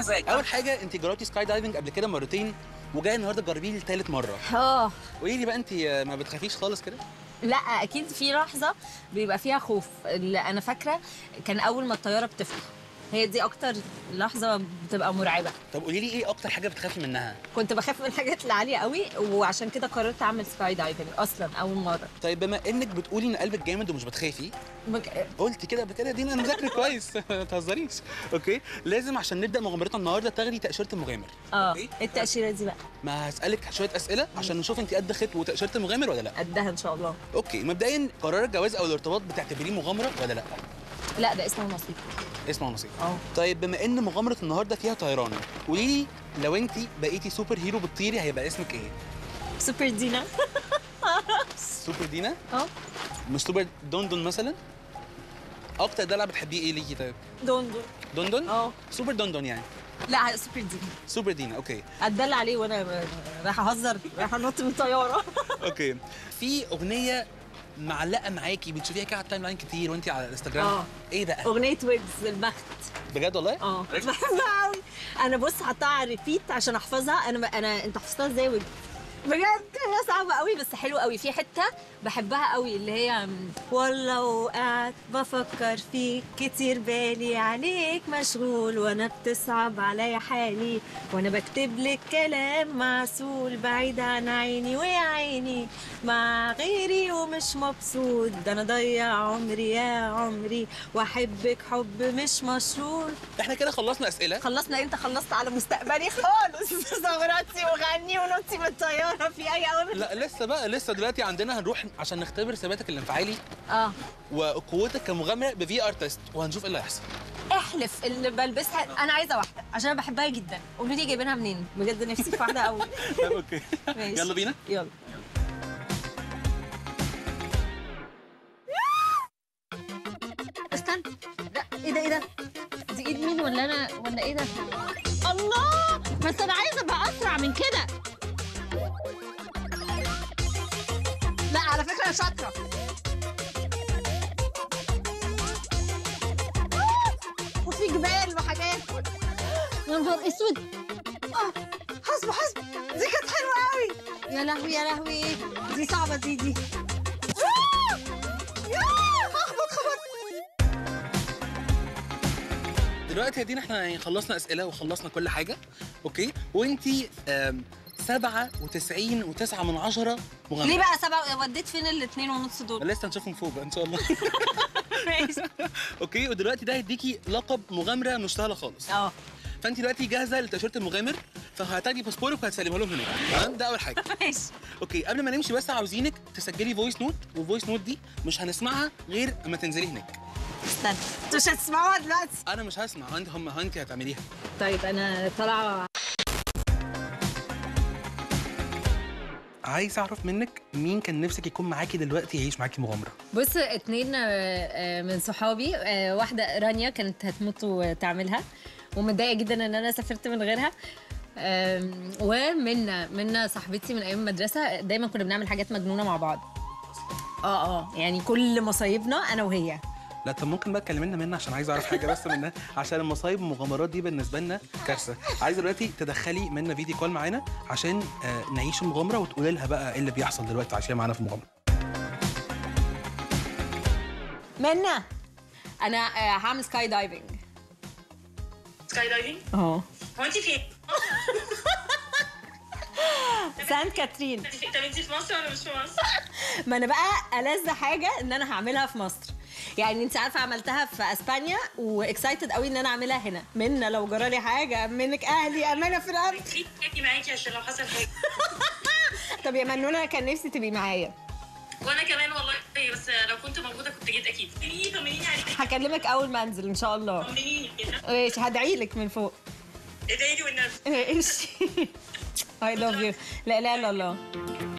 ازيك اول حاجه انت جربتي سكاي دايفنج قبل كده مرتين وجايه النهارده تجربيه لثالث مره اه قولي لي بقى انت ما بتخافيش خالص كده لا اكيد في لحظه بيبقى فيها خوف اللي انا فاكره كان اول ما الطياره بتفتح هي دي اكتر لحظه بتبقى مرعبه طب قولي لي ايه اكتر حاجه بتخافي منها كنت بخاف من الحاجات العاليه قوي وعشان كده قررت اعمل سكاي دايفنج اصلا اول مره طيب بما انك بتقولي ان قلبك جامد ومش بتخافي بك... قلتي كده قبل كده دي انا مذاكره كويس ما تهزريش اوكي لازم عشان نبدا مغامرتنا النهارده تاخدي تاشيره المغامر اه أوكي؟ التاشيره دي بقى ما هسالك شويه اسئله عشان نشوف انت قد خط وتاشيره المغامر ولا لا قدها ان شاء الله اوكي مبدئيا قرار الجواز او الارتباط بتعتبريه مغامره ولا لا لا ده اسمه نصيب اسمع نصيب اه طيب بما ان مغامره النهارده فيها طيران قولي لي لو انت بقيتي سوبر هيرو بتطيري هيبقى اسمك ايه سوبر دينا سوبر دينا اه مش سوبر دندن مثلا اكتر دلع بتحبيه ايه ليكي طيب دون دون دندن اه سوبر دندن يعني لا سوبر دينا سوبر دينا اوكي اتدل عليه وانا رايحه اهزر رايحه انط من الطياره اوكي في اغنيه معلقه معاكي بتشوفيها كده على التايم لاين كتير وانت على الانستجرام اه. ايه بقى اغنيه ويجز البخت اه بجد والله بحبها قوي انا بص حطها على الريبيت عشان احفظها انا انا انت حفظتها ازاي ويجز بجد هي صعبة قوي بس حلوة قوي في حتة بحبها قوي اللي هي والله وقعت بفكر فيك كتير بالي عليك مشغول وانا بتصعب عليا حالي وانا بكتب لك كلام معسول بعيد عن عيني ويا عيني مع غيري ومش مبسوط ده انا ضيع عمري يا عمري واحبك حب مش مشروط احنا كده خلصنا اسئله خلصنا انت خلصت على مستقبلي خالص ثغراتي وغني ونطي من الطياره في اي اوامر لا لسه بقى لسه دلوقتي عندنا هنروح عشان نختبر ثباتك الانفعالي اه وقوتك كمغامره بفي ار تيست وهنشوف ايه اللي هيحصل احلف اللي بلبسها انا عايزه واحده عشان انا بحبها جدا قولوا لي جايبينها منين بجد نفسي في واحده قوي طيب اوكي ماشي. يلا بينا يلا استنى لا ايه ده ايه ده دي ايد مين ولا انا ولا ايه ده الله بس انا عايزه ابقى اسرع من كده لا على فكره انا شاطره وفي جبال وحاجات يا نهار اسود آه، حسب حسب دي كانت حلوه قوي يا لهوي يا لهوي دي صعبه دي دي آه! ياه، هخبط خبط دلوقتي يا دينا احنا يعني خلصنا اسئله وخلصنا كل حاجه اوكي وانتي آم، 97 و9 من عشرة مغامرة ليه بقى سبعة وديت فين الاثنين ونص دول لسه هنشوفهم فوق بقى ان شاء الله ماشي اوكي ودلوقتي ده هيديكي لقب مغامره مش سهله خالص اه فانت دلوقتي جاهزه لتاشيره المغامر فهتاخدي باسبورك وهتسلمها لهم هناك تمام ده اول حاجه ماشي اوكي قبل ما نمشي بس عاوزينك تسجلي فويس نوت والفويس نوت دي مش هنسمعها غير اما تنزلي هناك استنى انتوا مش هتسمعوها دلوقتي انا مش هسمع انت هم انت هتعمليها طيب انا طالعه عايز اعرف منك مين كان نفسك يكون معاكي دلوقتي يعيش معاكي مغامره بص اتنين آه، آه، من صحابي آه، واحدة رانيا كانت هتموت وتعملها ومتضايقة جدا ان انا سافرت من غيرها آم، ومنى منى صاحبتي من ايام المدرسة دايما كنا بنعمل حاجات مجنونة مع بعض اه اه يعني كل مصايبنا انا وهي لا طب ممكن بقى تكلمنا منها عشان عايز اعرف حاجه بس منها عشان المصايب والمغامرات دي بالنسبه لنا كارثه عايز دلوقتي تدخلي منا فيديو كول معانا عشان آه نعيش المغامره وتقولي لها بقى ايه اللي بيحصل دلوقتي عشان معانا في المغامره منى انا آه، هعمل سكاي دايفنج سكاي دايفنج اه هو انت فين؟ سانت كاترين انت في- طب انت في مصر ولا مش في مصر؟ ما انا بقى ألذ حاجه ان انا هعملها في مصر يعني انت عارفه عملتها في اسبانيا واكسايتد قوي ان انا اعملها هنا منا لو جرالي حاجه منك اهلي امانه في الارض في اجي معاكي عشان لو حصل حاجه طب يا منونه أنا كان نفسي تبقي معايا وانا كمان والله بس لو كنت موجوده كنت جيت اكيد طمنيني طمنيني عليك هكلمك اول ما انزل ان شاء الله طمنيني كده ماشي هدعي لك من فوق ادعي لي والنبي ماشي I love you لا اله الا الله